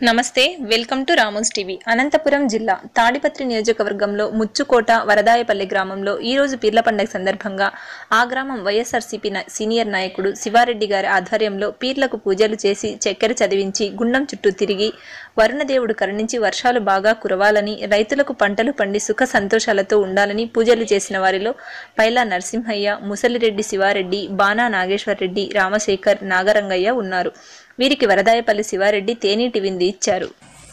నమస్తే welcome to Ramos TV Anantapuram జిల్లా తాడిపత్రి నియోజకవర్గంలో ముచ్చుకోట వరదాయపల్లి గ్రామంలో ఈ రోజు పీర్ల పండుగ సందర్భంగా ఆ గ్రామం వైఎస్ఆర్సీపీ నా- సీనియర్ నాయకుడు శివారెడ్డి గారి ఆధ్వర్యంలో పీర్లకు పూజలు చేసి చక్కెర చదివించి గుండం చుట్టూ తిరిగి వరుణదేవుడు కరుణించి వర్షాలు బాగా కురవాలని రైతులకు పంటలు పండి సుఖ సంతోషాలతో ఉండాలని పూజలు చేసిన వారిలో పైలా నరసింహయ్య ముసలిరెడ్డి శివారెడ్డి బాణా నాగేశ్వరరెడ్డి రామశేఖర్ నాగరంగయ్య ఉన్నారు వీరికి వరదాయపల్లి శివారెడ్డి తేనీటి విందు ఇచ్చారు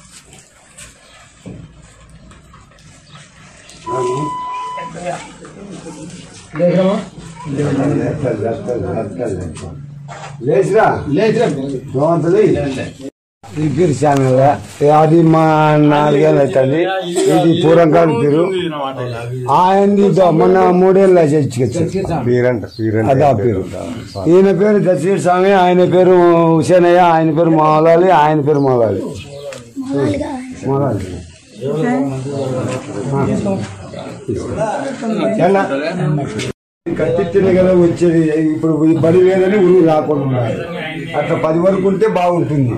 లేచిరా దోమంతది ఇద్దరు ఛానల్ అది మా నాలుగేళ్ళు అవుతుంది ఇది పూర్వకాల పేరు ఆయనది దో- మొన్న మూడేళ్ళు చచ్చికొచ్చారు పీరంట పీరంట అదా పేరు ఈయన పేరు దశరథ స్వామి ఆయన పేరు హుసేనయ్య ఆయన పేరు మౌలాలి ఆయన పేరు మౌలాలి మౌలాలి ఎలా? కత్తి తినగల వచ్చేది ఇప్పుడు ఈ బడి లేదని ఉరుగు రాకుండా ఉండాలి అట్లా పది వరకు ఉంటే బాగుంటుంది